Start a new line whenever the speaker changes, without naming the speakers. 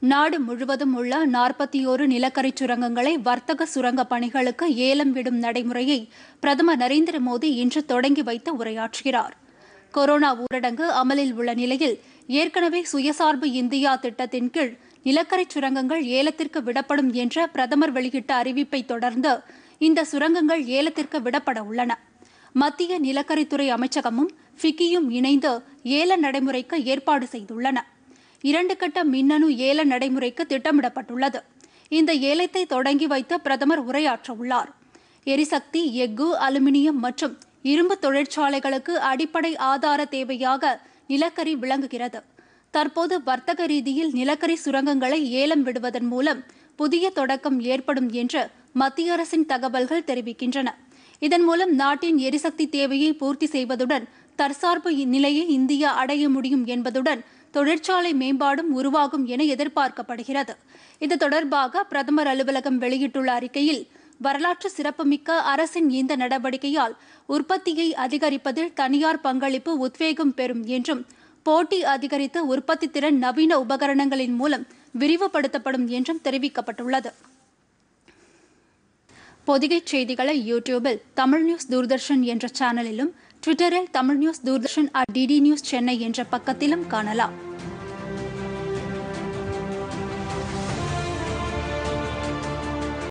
நாடு முழுவதும் உள்ள நாற்பத்தி ஒரு நிலக்கரி சுரங்கங்களை வர்த்தக சுரங்க பணிகளுக்கு ஏலம் விடும் நடைமுறையை பிரதமர் நரேந்திர மோடி இன்று தொடங்கி வைத்து உரையாற்றுகிறார் கொரோனா ஊரடங்கு அமலில் உள்ள நிலையில் ஏற்கனவே சுயசார்பு இந்தியா திட்டத்தின் கீழ் நிலக்கரி சுரங்கங்கள் ஏலத்திற்கு விடப்படும் என்ற பிரதமர் வெளியிட்ட அறிவிப்பை தொடர்ந்து இந்த சுரங்கங்கள் ஏலத்திற்கு விடப்பட உள்ளன மத்திய நிலக்கரித்துறை அமைச்சகமும் ஃபிக்கியும் இணைந்து ஏல நடைமுறைக்கு ஏற்பாடு செய்துள்ளன இரண்டு கட்ட மின்னணு ஏல நடைமுறைக்கு திட்டமிடப்பட்டுள்ளது இந்த ஏலத்தை தொடங்கி வைத்து பிரதமர் உரையாற்ற உள்ளார் எரிசக்தி எஃகு அலுமினியம் மற்றும் இரும்பு தொழிற்சாலைகளுக்கு அடிப்படை ஆதார தேவையாக நிலக்கரி விளங்குகிறது தற்போது வர்த்தக ரீதியில் நிலக்கரி சுரங்கங்களை ஏலம் விடுவதன் மூலம் புதிய தொடக்கம் ஏற்படும் என்று மத்திய அரசின் தகவல்கள் தெரிவிக்கின்றன இதன் மூலம் நாட்டின் எரிசக்தி தேவையை பூர்த்தி செய்வதுடன் தற்சார்பு நிலையை இந்தியா அடைய முடியும் என்பதுடன் தொழிற்சாலை மேம்பாடும் உருவாகும் என எதிர்பார்க்கப்படுகிறது இது தொடர்பாக பிரதமர் அலுவலகம் வெளியிட்டுள்ள அறிக்கையில் வரலாற்று சிறப்புமிக்க அரசின் இந்த நடவடிக்கையால் உற்பத்தியை அதிகரிப்பதில் தனியார் பங்களிப்பு உத்வேகம் பெறும் என்றும் போட்டி அதிகரித்து உற்பத்தி திறன் நவீன உபகரணங்களின் மூலம் விரிவுபடுத்தப்படும் என்றும் தெரிவிக்கப்பட்டுள்ளது பொதிகை செய்திகளை யூடியூபில் தமிழ் நியூஸ் தூர்தர்ஷன் என்ற சேனலிலும் ட்விட்டரில் Tamil news Doordarshan at DD news Chennai என்ற பக்கத்திலும் காணலாம்